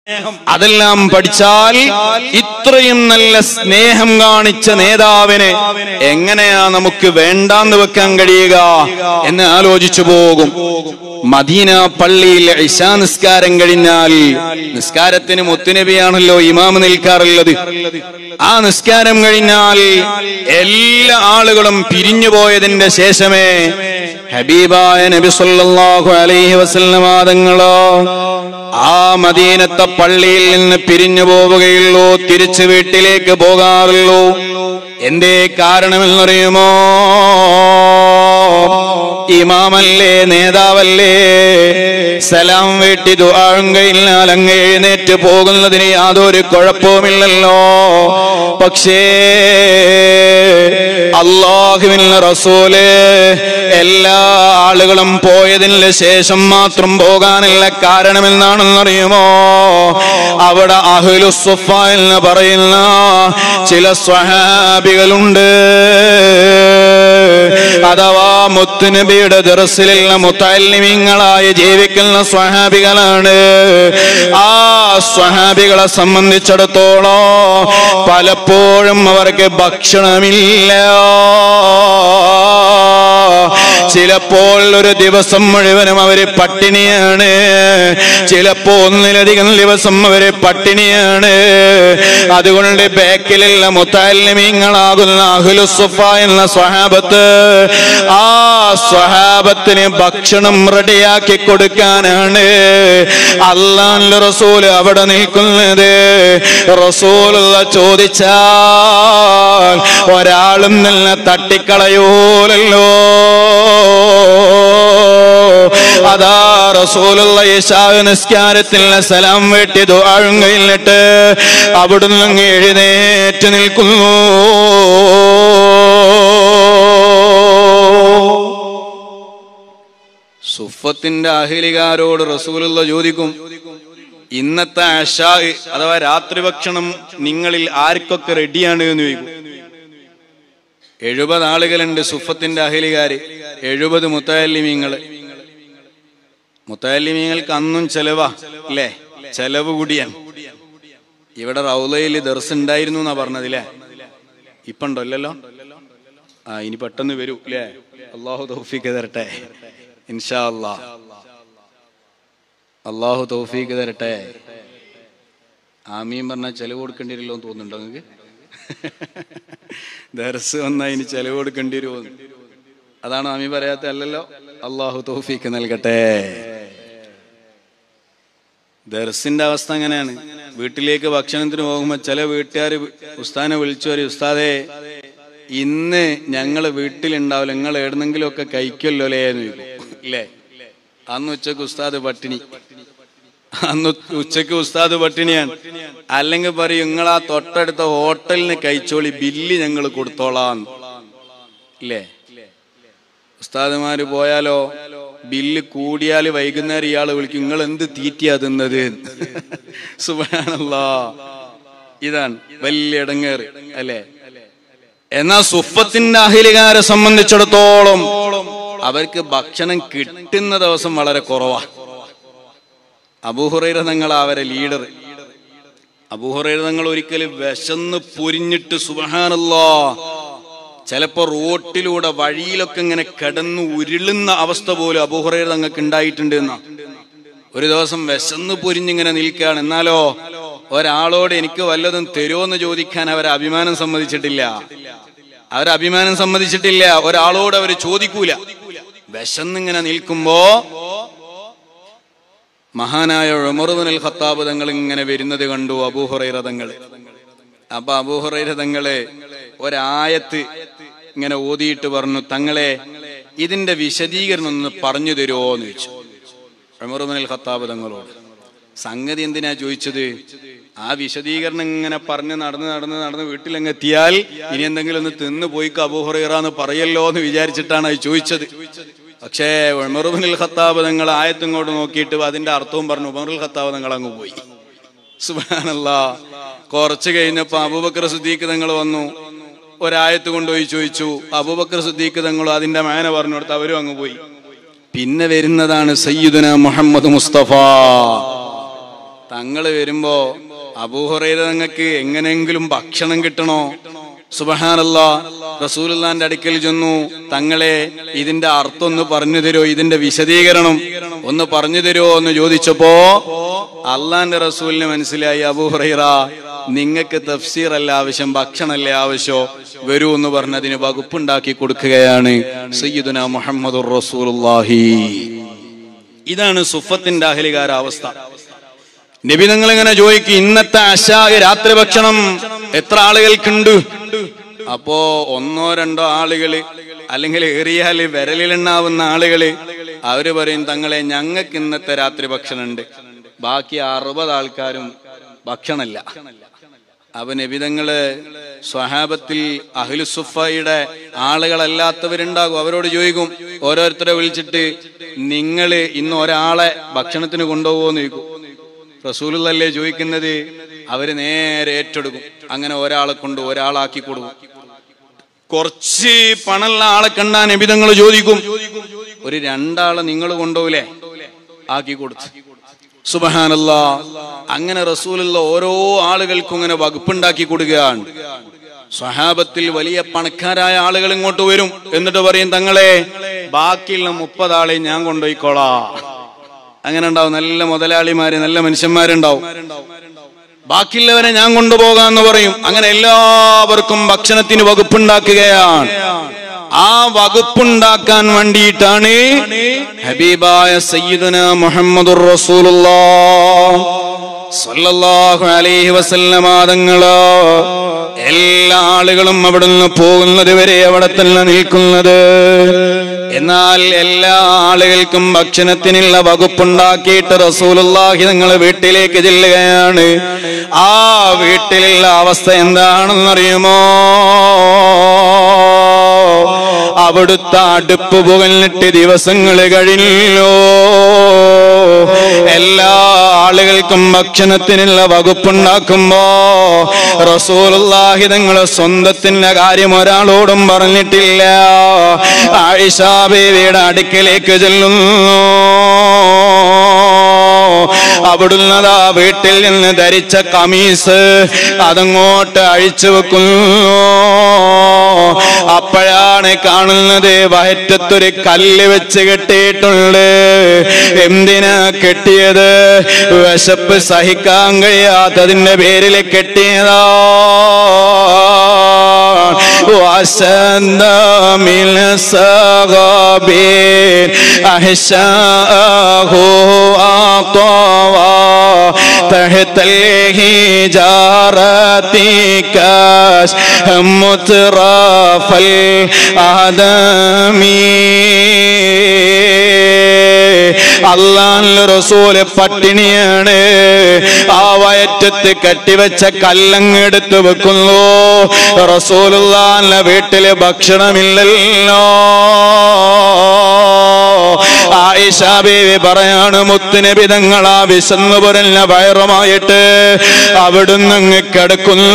അതെല്ലാം പഠിച്ചാൽ ഇത്രയും നല്ല സ്നേഹം കാണിച്ച നേതാവിനെ എങ്ങനെയാ നമുക്ക് വേണ്ടാന്ന് വെക്കാൻ കഴിയുക എന്ന് ആലോചിച്ചു പോകും മദീന പള്ളിയിൽ ഇശാ നിസ്കാരം കഴിഞ്ഞാൽ നിസ്കാരത്തിന് മുത്തുനബിയാണല്ലോ ഇമാമ് നിൽക്കാറുള്ളത് ആ നിസ്കാരം കഴിഞ്ഞാൽ എല്ലാ ആളുകളും പിരിഞ്ഞു പോയതിന്റെ ശേഷമേ ഹബീബായ നബി സല്ലല്ലാഹു അലൈഹി വസല്ലമ തങ്ങളോ ആ മദീനത്തെ പള്ളിയിൽ നിന്ന് പിരിഞ്ഞു പോവുകയുള്ളൂ തിരിച്ചു വീട്ടിലേക്ക് പോകാറുള്ളൂ എന്തേ കാരണമെന്നറിയുമോ ഇമാമല്ലേ നേതാവല്ലേ സലാം വീട്ടി ദുആഴും കഴിഞ്ഞാൽ അങ്ങ് എഴുന്നേറ്റ് പോകുന്നതിന് യാതൊരു കുഴപ്പവുമില്ലല്ലോ പക്ഷേ അള്ളാഹുവിൻ റസൂല് എല്ലാ ആളുകളും പോയതിന് ശേഷം മാത്രം പോകാനുള്ള കാരണമെന്താണെന്നറിയുമോ അവിടെ അഹ്ലുസുഫ എന്ന് പറയുന്ന ചില സ്വഹാബികളുണ്ട് അഥവാ മുത്തുനബിയുടെ ദർസിലുള്ള മുത്തല്ലിമീങ്ങളായി ജീവിക്കുന്ന സ്വഹാബികളാണ് ആ സ്വഹാബികളെ സംബന്ധിച്ചിടത്തോളം പലപ്പോഴും അവർക്ക് ഭക്ഷണമില്ല ചിലപ്പോൾ ഒരു ദിവസം മുഴുവനും അവര് പട്ടിണിയാണ് ചിലപ്പോ ഒന്നിലധികം ദിവസം അവര് പട്ടിണിയാണ് അതുകൊണ്ട് ബാക്കിലുള്ള മുത്താലിമീങ്ങളാകുന്ന അഹുലുസുഫ എന്ന സ്വഹാബത്ത് ആ സ്വഹാബത്തിന് ഭക്ഷണം റെഡിയാക്കി കൊടുക്കാനാണ് അള്ളാന്റെ റസൂൽ അവിടെ നിൽക്കുന്നത് റസൂൽ ചോദിച്ചാൽ ഒരാളും നല്ല തട്ടിക്കളയൂലല്ലോ അതാ റസൂലുള്ള ഇശാ നിസ്കാരത്തിൽ സലാം വെട്ടി ദുആഴും കഴിഞ്ഞിട്ട് അവിടുന്ന് അങ്ങ് എഴുന്നേറ്റ് നിൽക്കുന്നു സുഫത്തിന്റെ അഹിലികാരോട് റസൂലുള്ള ചോദിക്കും ഇന്നത്തെ അഷാ അഥവാ രാത്രി ഭക്ഷണം നിങ്ങളിൽ ആർക്കൊക്കെ റെഡിയാണ് എന്ന് ചോദിക്കും എഴുപത് ആളുകളുണ്ട് സുഫത്തിന്റെ അഹിലികാര് എഴുപത് മുത്തല്ലിമീങ്ങള് മുത്തല്ലിമീങ്ങൾക്ക് അന്നും ചെലവാ അല്ലേ ചെലവ് കൂടിയാണ് ഇവിടെ റൗലയിൽ ദർസ് ഉണ്ടായിരുന്നു എന്നാ പറഞ്ഞതില്ലേ ഇപ്പൊ ഉണ്ടോ ഇല്ലല്ലോ ആ ഇനി പെട്ടെന്ന് വരൂ അല്ലേ അള്ളാഹു തൗഫീക്ക് തരട്ടെ ഇൻഷാ അല്ലാ അള്ളാഹു തൗഫീക്ക് തരട്ടെ ആമീൻ പറഞ്ഞാൽ ചെലവ് കൊടുക്കേണ്ടി വരില്ലോ എന്ന് തോന്നുന്നുണ്ടോ നിങ്ങൾക്ക് ദർസ് വന്നാൽ ഇനി ചെലവ് കൊടുക്കേണ്ടി വരുമോ അതാണ് ആമി പറയാത്ത അല്ലല്ലോ അള്ളാഹു തൗഫീക്ക് നൽകട്ടെ ദർസിന്റെ അവസ്ഥ അങ്ങനെയാണ് വീട്ടിലേക്ക് ഭക്ഷണത്തിന് പോകുമ്പോൾ ചില വീട്ടുകാർ ഉസ്താനെ വിളിച്ചു പറയും ഉസ്താദേ ഇന്ന് ഞങ്ങൾ വീട്ടിലുണ്ടാവില്ല നിങ്ങൾ എവിടുന്നെങ്കിലും ഒക്കെ കഴിക്കുമല്ലോ അല്ലേ എന്ന് ചോദിക്കും ഇല്ലേ അന്ന് ഉച്ചക്ക് ഉസ്താദ് പട്ടിണി അന്ന് ഉച്ചക്ക് ഉസ്താദ് പട്ടിണിയാണ് അല്ലെങ്കിൽ പറയും നിങ്ങൾ ആ തൊട്ടടുത്ത ഹോട്ടലിന് കഴിച്ചോളി ബില്ല് ഞങ്ങൾ കൊടുത്തോളാം ഇല്ലേ ഉസ്താദുമാര് പോയാലോ ബില്ല് കൂടിയാൽ വൈകുന്നേരം ഇയാൾ വിളിക്കും നിങ്ങൾ എന്ത് തീറ്റിയാ തിന്നത് സുബാനല്ലാ ഇതാണ് വലിയ ഇടങ്ങേറ് അല്ലേ എന്നാ സുഫത്തിന്റെ അഹിലുകാരെ സംബന്ധിച്ചിടത്തോളം അവർക്ക് ഭക്ഷണം കിട്ടുന്ന ദിവസം വളരെ കുറവാ അബൂഹുറൈറ തങ്ങൾ അവരെ ലീഡർ അബൂഹുറൈറ തങ്ങൾ ഒരിക്കലും വിശന്ന് പൊരിഞ്ഞിട്ട് സുബഹാനല്ലാ ചിലപ്പോ റോട്ടിലൂടെ വഴിയിലൊക്കെ ഇങ്ങനെ കിടന്നു ഉരുളുന്ന അവസ്ഥ പോലും അബൂഹുറൈറ തങ്ങൾക്ക് ഉണ്ടായിട്ടുണ്ട് എന്നാ ഒരു ദിവസം വിശന്ന് പൊരിഞ്ഞിങ്ങനെ നിൽക്കുകയാണ് എന്നാലോ ഒരാളോട് എനിക്ക് വല്ലതും തരുമോന്ന് ചോദിക്കാൻ അവർ അഭിമാനം സമ്മതിച്ചിട്ടില്ല അവർ അഭിമാനം സമ്മതിച്ചിട്ടില്ല ഒരാളോട് അവർ ചോദിക്കൂല വിശന്നിങ്ങനെ നിൽക്കുമ്പോ മഹാനായ ഉമറുബിൻ ഖത്താബ് തങ്ങൾ ഇങ്ങനെ വരുന്നത് കണ്ടു അബൂഹുറൈറ തങ്ങൾ അപ്പൊ അബൂഹുറൈറ തങ്ങളെ ഒരായത്ത് ഇങ്ങനെ ഓതിയിട്ട് പറഞ്ഞു തങ്ങളെ ഇതിന്റെ വിശദീകരണം ഒന്ന് പറഞ്ഞു തരുമോ എന്ന് ചോദിച്ചു ഉമറുബിൻ ഖത്താബ് തങ്ങളോട് സംഗതി എന്തിനാ ചോദിച്ചത് ആ വിശദീകരണം ഇങ്ങനെ പറഞ്ഞ് നടന്ന് നടന്ന് നടന്ന് വീട്ടിലങ്ങ് എത്തിയാൽ ഇനി എന്തെങ്കിലും ഒന്ന് തിന്ന് പോയി അബൂഹുറൈറ എന്ന് പറയല്ലോ എന്ന് വിചാരിച്ചിട്ടാണ് അത് ചോദിച്ചത് പക്ഷേ ഉമറുബിൻ ഖത്താബ് തങ്ങൾ ആയത്തിങ്ങോട്ട് നോക്കിയിട്ട് അതിന്റെ അർത്ഥവും പറഞ്ഞു ഉമറുൽ ഖത്താബ് തങ്ങൾ അങ്ങ് പോയി സുബാനല്ല കുറച്ച് കഴിഞ്ഞപ്പോ അബൂബക്കർ സുദ്ദീഖ് തങ്ങൾ വന്നു ഒരായത്ത് കൊണ്ടുപോയി ചോദിച്ചു അബൂബക്കർ സുദ്ദീഖ് തങ്ങളും അതിന്റെ മേന പറഞ്ഞു കൊടുത്ത് അവരും അങ്ങ് പോയി പിന്നെ വരുന്നതാണ് സയ്യിദുന മുഹമ്മദ് മുസ്തഫ തങ്ങള് വരുമ്പോ അബൂഹുറൈറ തങ്ങൾക്ക് എങ്ങനെയെങ്കിലും ഭക്ഷണം കിട്ടണോ സുബഹാനല്ല റസൂലുള്ളാന്റെ അടുക്കൽ ചെന്നു തങ്ങളെ ഇതിന്റെ അർത്ഥം ഒന്ന് പറഞ്ഞു തരുമോ ഇതിന്റെ വിശദീകരണം ഒന്ന് പറഞ്ഞു തരുമോ എന്ന് ചോദിച്ചപ്പോ അള്ളാന്റെ റസൂലിന് മനസ്സിലായി അബൂഹുറൈറ നിങ്ങൾക്ക് തഫ്സീർ അല്ല ആവശ്യം ഭക്ഷണമല്ലേ ആവശ്യം വരൂ എന്ന് പറഞ്ഞ് അതിന് വകുപ്പുണ്ടാക്കി കൊടുക്കുകയാണ് സയ്യിദുന മുഹമ്മദുർ റസൂലുള്ളാഹി ഇതാണ് സുഫത്തിന്റെ അഹലികാര അവസ്ഥ നബി നിങ്ങൾ ഇങ്ങനെ ചോദിക്കും ഇന്നത്തെ അശാഗ് രാത്രി ഭക്ഷണം എത്ര ആളുകൾക്കുണ്ട് അപ്പോ ഒന്നോ രണ്ടോ ആളുകള് അല്ലെങ്കിൽ ഏറിയാല് വിരലിലുണ്ടാവുന്ന ആളുകള് അവര് പറയും തങ്ങളെ ഞങ്ങൾക്ക് ഇന്നത്തെ രാത്രി ഭക്ഷണം ഉണ്ട് ബാക്കി അറുപത് ആൾക്കാരും ഭക്ഷണമില്ല അപ്പൊ നബിതങ്ങള് സ്വഹാബത്തിൽ അഹ്ലുസുഫയുടെ ആളുകളല്ലാത്തവരുണ്ടാകും അവരോട് ചോദിക്കും ഓരോരുത്തരെ വിളിച്ചിട്ട് നിങ്ങള് ഇന്ന് ഒരാളെ ഭക്ഷണത്തിന് കൊണ്ടുപോകുമെന്ന് ചോദിക്കും റസൂലല്ലേ ചോദിക്കുന്നത് അവര് നേരെ ഏറ്റെടുക്കും അങ്ങനെ ഒരാളെ കൊണ്ട് ഒരാളാക്കി കൊടുക്കും കുറച്ച് പണമുള്ള ആളെ കണ്ടാ നബിതങ്ങൾ ചോദിക്കും ഒരു രണ്ടാളെ നിങ്ങൾ കൊണ്ടുപോകില്ലേ ആക്കി കൊടുത്തു സുബഹാനല്ല അങ്ങനെ റസൂലുള്ള ഓരോ ആളുകൾക്കും ഇങ്ങനെ വകുപ്പുണ്ടാക്കി കൊടുക്കുകയാണ് സ്വഹാബത്തിൽ വലിയ പണക്കാരായ ആളുകൾ ഇങ്ങോട്ട് വരും എന്നിട്ട് പറയും തങ്ങളെ ബാക്കിയുള്ള മുപ്പതാളെ ഞാൻ കൊണ്ടുപോയിക്കോളാ അങ്ങനെ ഉണ്ടാവും നല്ല മുതലാളിമാര് നല്ല മനുഷ്യന്മാരുണ്ടാവും ബാക്കിയുള്ളവരെ ഞാൻ കൊണ്ടുപോകാന്ന് പറയും അങ്ങനെ എല്ലാവർക്കും ഭക്ഷണത്തിന് വകുപ്പുണ്ടാക്കുകയാണ് ആ വകുപ്പുണ്ടാക്കാൻ വേണ്ടിയിട്ടാണ് ഹബീബായ സയ്യിദുന മുഹമ്മദുർ റസൂലുള്ളാഹ് സല്ലല്ലാഹു അലൈഹി വസല്ലമ തങ്ങള് എല്ലാ ആളുകളും അവിടെ നിന്ന് പോകുന്നത് വരെ അവിടെ തന്നെ നിൽക്കുന്നത് എന്നാൽ എല്ലാ ആളുകൾക്കും ഭക്ഷണത്തിനുള്ള വകുപ്പുണ്ടാക്കിയിട്ട് റസൂലുള്ളാഹി നിങ്ങൾ വീട്ടിലേക്ക് ചെല്ലുകയാണ് ആ വീട്ടിലുള്ള അവസ്ഥ എന്താണെന്നറിയുമോ അവിടുത്തെ അടുപ്പ് പുകഞ്ഞിട്ട് ദിവസങ്ങൾ കഴിഞ്ഞോ എല്ലാ ആളുകൾക്കും ഭക്ഷണത്തിനുള്ള വകുപ്പുണ്ടാക്കുമ്പോ റസൂലുള്ളാഹി തങ്ങളെ സ്വന്തത്തിന്റെ കാര്യം ഒരാളോടും പറഞ്ഞിട്ടില്ല ആയിഷ ബേബിയുടെ അടുക്കലേക്ക് ചെല്ലുന്നു അവിടുന്നതാ വീട്ടിൽ നിന്ന് ധരിച്ച കമീസ് അതങ്ങോട്ട് അഴിച്ചു വെക്കുന്നു അപ്പോഴാണ് കാണുന്നത് വയറ്റത്തൊരു കല്ല് വെച്ച് കെട്ടിയിട്ടുണ്ട് എന്തിനാ കെട്ടിയത് വിശപ്പ് സഹിക്കാൻ കഴിയാത്തതിന്റെ പേരിൽ കെട്ടിയതാ وأسند من الصغابين أحشاه أطوى تحت الهجارة كاش مترف الآدمي അള്ളാഹ് റസൂല് പട്ടിണിയാണ് ആ വയറ്റത്ത് കെട്ടിവെച്ച കല്ലങ്ങെടുത്ത് വെക്കുന്നു റസൂലുള്ളാന്റെ വീട്ടില് ഭക്ഷണമില്ലല്ലോ ആയിഷ ബീവി പറയാണ് മുത്തുനബി തങ്ങളാ വിശന്നു പുരല്ല വയറുമായിട്ട് അവിടുന്ന് അങ്ങ് കിടക്കുന്നു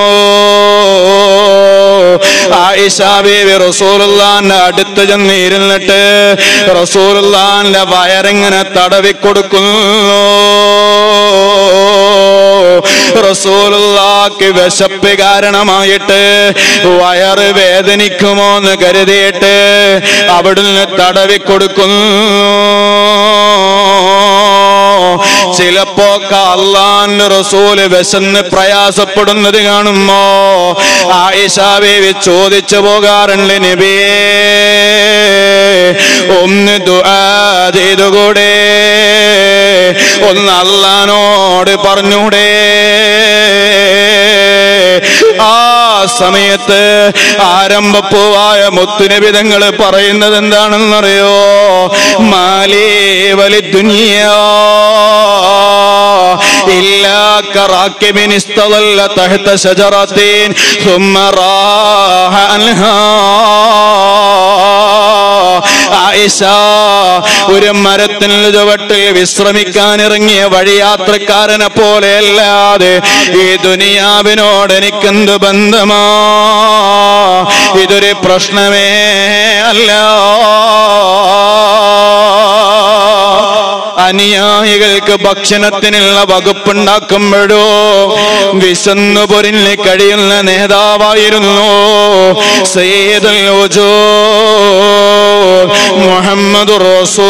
ആയിഷ ബീവി റസൂലുള്ളാന്റെ അടുത്ത് ചെന്ന് ഇരുന്നിട്ട് റസൂലുള്ളാന്റെ വയറിങ്ങനെ തടവി കൊടുക്കുന്നു റസൂലുള്ളാക്ക് വിശപ്പ് കാരണമായിട്ട് വയറ് വേദനിക്കുമോ എന്ന് കരുതിയിട്ട് അവിടുന്ന് തടവി കൊടുക്കുന്നു ചിലപ്പോ അള്ളാന്റെ റസൂല് വിശന്ന് പ്രയാസപ്പെടുന്നത് കാണുമ്പോ ആയിഷ ബേബി ചോദിച്ചു പോകാറുണ്ട് നബിയേ ഒന്ന് ദുആ ചെയ്തുകൂടെ ഒന്ന് അള്ളാനോട് പറഞ്ഞൂടെ ആ സമയത്ത് ആരംഭപ്പൂവായ മുത്തുനിബിതങ്ങൾ പറയുന്നത് എന്താണെന്നറിയോ മാലേ വലി ദുനിയാ إلا كراكب استظل تحت شجرة ثم راح عنها ആയിഷ ഒരു മരത്തിൽ ചുവട്ടിൽ വിശ്രമിക്കാൻ ഇറങ്ങിയ വഴിയാത്രക്കാരനെ പോലെയല്ലാതെ ഈ ദുനിയാവിനോട് എനിക്കെന്ത് ബന്ധമാ ഇതൊരു പ്രശ്നമേ അല്ല അനുയായികൾക്ക് ഭക്ഷണത്തിനുള്ള വകുപ്പുണ്ടാക്കുമ്പോഴോ വിശന്നു പൊരിഞ്ഞ് കഴിയുന്ന നേതാവായിരുന്നു സയ്യിദുൽ വജൂ മുഹമ്മദ്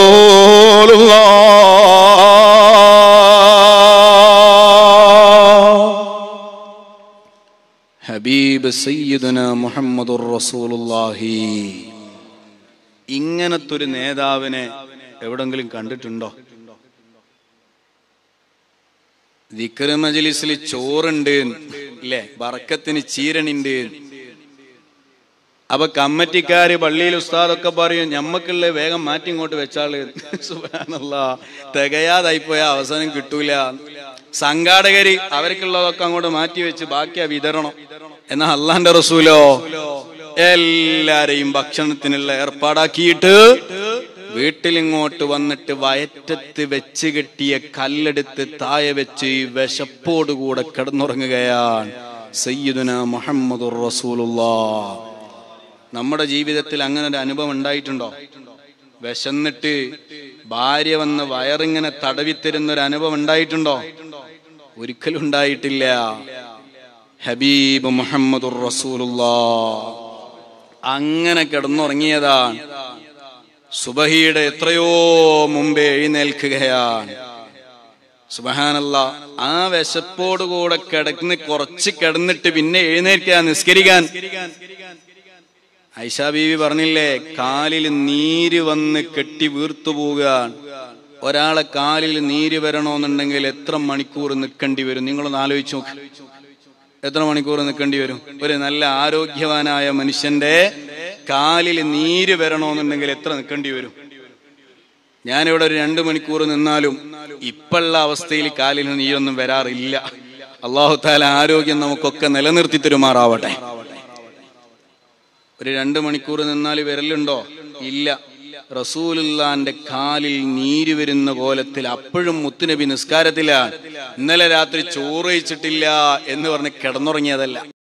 ഹബീബ് സയ്യിദുന മുഹമ്മദുർ റസൂലുള്ളാഹി ഇങ്ങനത്തെ ഒരു നേതാവിനെ എവിടെങ്കിലും കണ്ടിട്ടുണ്ടോ ദിക്ർ മജ്ലിസിൽ ചോറുണ്ട് ഇല്ലേ ബറക്കത്തിന് ചീരണിണ്ട് അപ്പൊ കമ്മറ്റിക്കാര് പള്ളിയിൽ ഉസ്താദൊക്കെ പറയും ഞമ്മക്കുള്ള വേഗം മാറ്റി ഇങ്ങോട്ട് വെച്ചാള് സുബ്ഹാനല്ലാ തികയാതായി പോയ അവസാനം കിട്ടൂല സംഘാടകര് അവർക്കുള്ളതൊക്കെ അങ്ങോട്ട് മാറ്റി വെച്ച് ബാക്കിയാ വിതരണം എന്നാ അള്ളാന്റെ റസൂലോ എല്ലാരെയും ഭക്ഷണത്തിനുള്ള ഏർപ്പാടാക്കിയിട്ട് വീട്ടിലിങ്ങോട്ട് വന്നിട്ട് വയറ്റത്ത് വെച്ച് കെട്ടിയ കല്ലെടുത്ത് താഴെ വെച്ച് ഈ വിശപ്പോടുകൂടെ കിടന്നുറങ്ങുകയാണ് സയ്യിദുന മുഹമ്മദുർ റസൂലുള്ളാ നമ്മുടെ ജീവിതത്തിൽ അങ്ങനെ ഒരു അനുഭവം ഉണ്ടായിട്ടുണ്ടോ വിശന്നിട്ട് ഭാര്യ വന്ന് വയറിങ്ങനെ തടവിത്തരുന്ന ഒരു അനുഭവം ഉണ്ടായിട്ടുണ്ടോ ഒരിക്കലും ഉണ്ടായിട്ടില്ല ഹബീബ് മുഹമ്മദുർ റസൂലുള്ളാ അങ്ങനെ കിടന്നുറങ്ങിയതാണ് സുബഹിയുടെ എത്രയോ മുമ്പേ എഴുന്നേൽക്കുകയാണ് സുബഹാനല്ല ആ വിശപ്പോടുകൂടെ കിടന്ന് കുറച്ച് കിടന്നിട്ട് പിന്നെ എഴുന്നേൽക്കുക നിസ്കരിക്കാൻ ഐഷ ബീവി പറഞ്ഞില്ലേ കാലിൽ നീര് വന്ന് കെട്ടി വീർത്തു പോകാൻ ഒരാളെ കാലിൽ നീര് വരണമെന്നുണ്ടെങ്കിൽ എത്ര മണിക്കൂർ നിൽക്കേണ്ടി വരും നിങ്ങളൊന്ന് ആലോചിച്ച് നോക്ക് എത്ര മണിക്കൂർ നിൽക്കേണ്ടി വരും ഒരു നല്ല ആരോഗ്യവാനായ മനുഷ്യന്റെ കാലിൽ നീര് വരണമെന്നുണ്ടെങ്കിൽ എത്ര നിൽക്കേണ്ടി വരും ഞാനിവിടെ ഒരു രണ്ട് മണിക്കൂർ നിന്നാലും ഇപ്പോഴുള്ള അവസ്ഥയിൽ കാലിൽ നീരൊന്നും വരാറില്ല അള്ളാഹു താല ആരോഗ്യം നമുക്കൊക്കെ നിലനിർത്തി തരുമാറാവട്ടെ ഒരു രണ്ട് മണിക്കൂർ നിന്നാൽ വിരലുണ്ടോ ഇല്ല റസൂലുള്ളാന്റെ കാലിൽ നീര് വരുന്ന കോലത്തിൽ അപ്പോഴും മുത്തുനബി നിസ്കാരത്തിലാണ് ഇന്നലെ രാത്രി ചോറ് കഴിച്ചിട്ടില്ല എന്ന് പറഞ്ഞ് കിടന്നുറങ്ങിയതല്ല